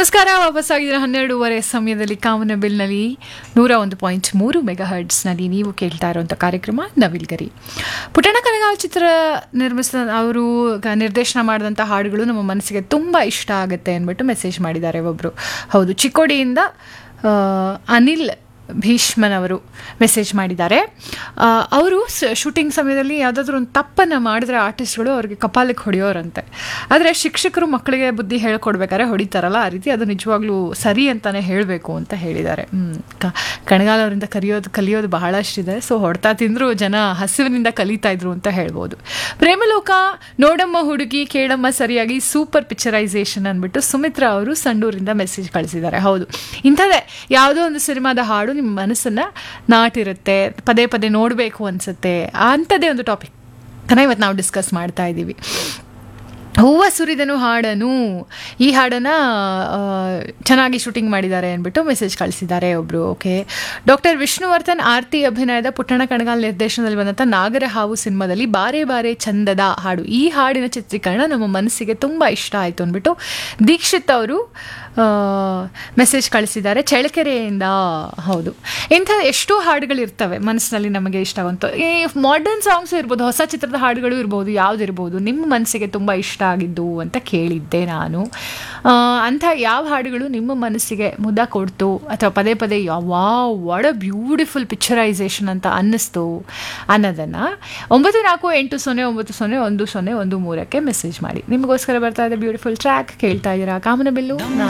ನಮಸ್ಕಾರ ವಾಪಸ್ಸಾಗಿದ್ರೆ ಹನ್ನೆರಡೂವರೆ ಸಮಯದಲ್ಲಿ ಕಾಮನ ಬಿಲ್ನಲ್ಲಿ ನೂರ ಒಂದು ಪಾಯಿಂಟ್ ಮೂರು ಮೆಗಾ ಹರ್ಟ್ಸ್ನಲ್ಲಿ ನೀವು ಕೇಳ್ತಾ ಇರುವಂಥ ಕಾರ್ಯಕ್ರಮ ನವಿಲ್ಗರಿ ಪುಟ್ಟಣ ಕನಗಾಲ್ ಚಿತ್ರ ನಿರ್ಮಿಸಿದ ಅವರು ಗ- ನಿರ್ದೇಶನ ಮಾಡಿದಂಥ ಹಾಡುಗಳು ನಮ್ಮ ಮನಸ್ಸಿಗೆ ತುಂಬ ಇಷ್ಟ ಆಗುತ್ತೆ ಅಂದ್ಬಿಟ್ಟು ಮೆಸೇಜ್ ಮಾಡಿದ್ದಾರೆ ಒಬ್ಬರು ಹೌದು ಚಿಕ್ಕೋಡಿಯಿಂದ ಆ, ಅನಿಲ್ ಭೀಷ್ಮನವರು ಮೆಸೇಜ್ ಮಾಡಿದ್ದಾರೆ ಆ, ಅವರು ಶೂಟಿಂಗ್ ಸಮಯದಲ್ಲಿ ಯಾವುದಾದ್ರೂ ಒಂದು ತಪ್ಪನ್ನು ಮಾಡಿದ್ರೆ ಆರ್ಟಿಸ್ಟ್ಗಳು ಅವ್ರಿಗೆ ಕಪಾಲಕ್ಕೆ ಹೊಡೆಯೋರಂತೆ ಆದರೆ ಶಿಕ್ಷಕರು ಮಕ್ಕಳಿಗೆ ಬುದ್ಧಿ ಹೇಳ್ಕೊಡ್ಬೇಕಾದ್ರೆ ಹೊಡಿತಾರಲ್ಲ ಆ ರೀತಿ ಅದು ನಿಜವಾಗ್ಲೂ ಸರಿ ಅಂತಾನೆ ಹೇಳಬೇಕು ಅಂತ ಹೇಳಿದ್ದಾರೆ ಹ್ಮ್. ಕ ಕಣಗಾಲ್ ಅವರಿಂದ ಕಲಿಯೋದು ಕಲಿಯೋದು ಬಹಳಷ್ಟಿದೆ ಸೊ ಹೊಡ್ತಾ ತಿಂದ್ರು ಜನ ಹಸಿವಿನಿಂದ ಕಲಿತಾ ಇದ್ರು ಅಂತ ಹೇಳ್ಬೋದು ಪ್ರೇಮಲೋಕ ನೋಡಮ್ಮ ಹುಡುಗಿ ಕೇಳಮ್ಮ ಸರಿಯಾಗಿ ಸೂಪರ್ ಪಿಕ್ಚರೈಸೇಷನ್ ಅಂದ್ಬಿಟ್ಟು ಸುಮಿತ್ರಾ ಅವರು ಸಂಡೂರಿಂದ ಮೆಸೇಜ್ ಕಳಿಸಿದ್ದಾರೆ ಹೌದು ಇಂಥದ್ದೇ ಯಾವುದೋ ಒಂದು ಸಿನಿಮಾದ ಹಾಡು ನಿಮ್ಮ ಮನಸ್ಸನ್ನ ನಾಟಿರುತ್ತೆ ಪದೇ ಪದೇ ನೋಡಬೇಕು ಅನ್ಸುತ್ತೆ ಅಂಥದ್ದೇ ಒಂದು ಟಾಪಿಕ್ ಇವತ್ತು ನಾವು ಡಿಸ್ಕಸ್ ಮಾಡ್ತಾ ಇದ್ದೀವಿ ಹೂವ ಸುರಿದನು ಹಾಡನು ಈ ಹಾಡನ್ನು ಚೆನ್ನಾಗಿ ಶೂಟಿಂಗ್ ಮಾಡಿದ್ದಾರೆ ಅಂದ್ಬಿಟ್ಟು ಮೆಸೇಜ್ ಕಳಿಸಿದ್ದಾರೆ ಒಬ್ಬರು ಓಕೆ ಡಾಕ್ಟರ್ ವಿಷ್ಣುವರ್ಧನ್ ಆರ್ತಿ ಅಭಿನಯದ ಪುಟ್ಟಣ ಕಣಗಾಲ್ ನಿರ್ದೇಶನದಲ್ಲಿ ಬಂದಂಥ ನಾಗರ ಹಾವು ಸಿನಿಮಾದಲ್ಲಿ ಬಾರೆ ಬಾರೆ ಚಂದದ ಹಾಡು ಈ ಹಾಡಿನ ಚಿತ್ರೀಕರಣ ನಮ್ಮ ಮನಸ್ಸಿಗೆ ತುಂಬ ಇಷ್ಟ ಆಯಿತು ಅಂದ್ಬಿಟ್ಟು ದೀಕ್ಷಿತ್ ಅವರು ಮೆಸೇಜ್ ಕಳಿಸಿದ್ದಾರೆ ಚಳ್ಳಕೆರೆಯಿಂದ ಹೌದು ಇಂಥ ಎಷ್ಟೋ ಹಾಡುಗಳಿರ್ತವೆ ಮನಸ್ಸಿನಲ್ಲಿ ನಮಗೆ ಇಷ್ಟ ಆಗುವಂಥ ಈ ಮಾಡರ್ನ್ ಸಾಂಗ್ಸ್ ಇರ್ಬೋದು ಹೊಸ ಚಿತ್ರದ ಹಾಡುಗಳು ಇರ್ಬೋದು ಯಾವ್ದಿರ್ಬೋದು ನಿಮ್ಮ ಮನಸ್ಸಿಗೆ ತುಂಬ ಇಷ್ಟ ಆಗಿದ್ದು ಅಂತ ಕೇಳಿದ್ದೆ ನಾನು ಆ, ಅಂಥ ಯಾವ ಹಾಡುಗಳು ನಿಮ್ಮ ಮನಸ್ಸಿಗೆ ಮುದ ಕೊಡ್ತು ಅಥವಾ ಪದೇ ಪದೇ wow what a beautiful picturisation ಅಂತ ಅನ್ನಿಸ್ತು ಅನ್ನೋದನ್ನು ಒಂಬತ್ತು ನಾಲ್ಕು ಎಂಟು ಸೊನ್ನೆ ಒಂಬತ್ತು ಸೊನ್ನೆ ಒಂದು ಸೊನ್ನೆ ಒಂದು ಮೂರಕ್ಕೆ ಮೆಸೇಜ್ ಮಾಡಿ ನಿಮಗೋಸ್ಕರ ಬರ್ತಾ ಇದೆ ಬ್ಯೂಟಿಫುಲ್ ಟ್ರ್ಯಾಕ್ ಕೇಳ್ತಾ ಇದ್ದೀರಾ ಕಾಮನಬಿಲ್ಲು